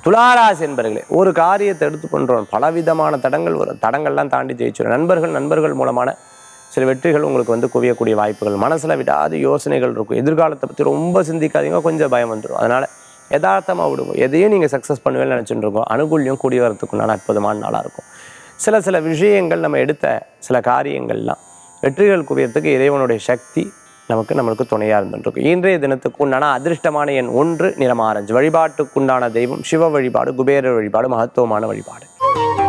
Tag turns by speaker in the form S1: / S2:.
S1: துளாராசி என்பர்களே ஒரு காரியத்தை எடுத்து பண்ணுறோம் பலவிதமான தடங்கள் வரும் தடங்கள்லாம் தாண்டி ஜெயிச்சிடும் நண்பர்கள் நண்பர்கள் மூலமான சில வெற்றிகள் உங்களுக்கு வந்து குவியக்கூடிய வாய்ப்புகள் மனசில் விடாத யோசனைகள் இருக்கும் எதிர்காலத்தை பற்றி ரொம்ப சிந்திக்காதீங்க கொஞ்சம் பயம் வந்துடும் அதனால் யதார்த்தமாக விடுங்க எதையும் நீங்கள் சக்ஸஸ் பண்ணுவேன்னு நினச்சிட்டு இருக்கோம் அனுகூல்யம் கூடி வரத்துக்குண்டான அற்புதமான நாளாக இருக்கும் சில சில விஷயங்கள் நம்ம எடுத்த சில காரியங்கள்லாம் வெற்றிகள் குவியறதுக்கு இறைவனுடைய சக்தி நமக்கு நம்மளுக்கு துணையாக இருந்துருக்கும் இன்றைய தினத்துக்கு உண்டான அதிர்ஷ்டமான எண் ஒன்று நிறம் ஆரஞ்சு வழிபாட்டுக்குண்டான தெய்வம் சிவ வழிபாடு குபேர வழிபாடு மகத்துவமான வழிபாடு